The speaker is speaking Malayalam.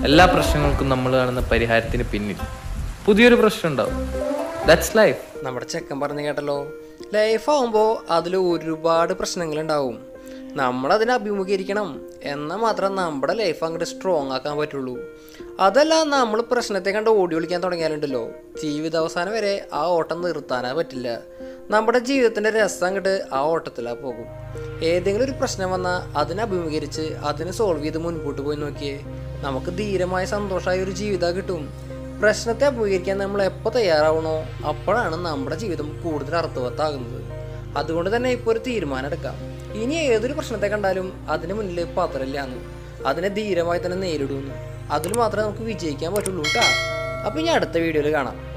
എല്ലാ പ്രശ്നങ്ങൾക്കും നമ്മൾ കാണുന്ന പരിഹാരത്തിന് പിന്നിൽ പുതിയൊരു പ്രശ്നം ഉണ്ടാവും ദാറ്റ്സ് ലൈഫ് നമ്മുടെ ചെക്കൻ പറഞ്ഞു കേട്ടല്ലോ ലൈഫ് ആകുമ്പോൾ അതിൽ ഒരുപാട് പ്രശ്നങ്ങളുണ്ടാവും നമ്മളതിനെ അഭിമുഖീകരിക്കണം എന്നാൽ മാത്രം നമ്മുടെ ലൈഫ് അങ്ങോട്ട് സ്ട്രോങ് ആക്കാൻ പറ്റുള്ളൂ അതല്ല നമ്മൾ പ്രശ്നത്തെ കണ്ട് ഓടി ഒളിക്കാൻ തുടങ്ങിയാലുണ്ടല്ലോ ജീവിതാവസാനം വരെ ആ ഓട്ടം നിർത്താനേ പറ്റില്ല നമ്മുടെ ജീവിതത്തിൻ്റെ രസം അങ്ങോട്ട് ആ ഓട്ടത്തിലാ പോകും ഏതെങ്കിലും ഒരു പ്രശ്നം വന്നാൽ അതിനെ അഭിമുഖീകരിച്ച് അതിനെ സോൾവ് ചെയ്ത് മുൻപോട്ട് പോയി നോക്കിയേ നമുക്ക് ധീരമായ സന്തോഷമായ ഒരു ജീവിതം കിട്ടും പ്രശ്നത്തെ അഭിമുഖീകരിക്കാൻ നമ്മൾ എപ്പോൾ തയ്യാറാവണോ അപ്പോഴാണ് നമ്മുടെ ജീവിതം കൂടുതൽ അർത്ഥവത്താകുന്നത് അതുകൊണ്ട് തന്നെ ഇപ്പോൾ ഒരു തീരുമാനം എടുക്കാം ഇനി ഏതൊരു പ്രശ്നത്തെ കണ്ടാലും അതിന് മുന്നിൽ പതറില്ലാന്ന് അതിനെ ധീരമായി തന്നെ നേരിടുന്നു അതിൽ മാത്രമേ നമുക്ക് വിജയിക്കാൻ പറ്റുള്ളൂ കേട്ടോ അപ്പോൾ ഇനി അടുത്ത വീഡിയോയിൽ കാണാം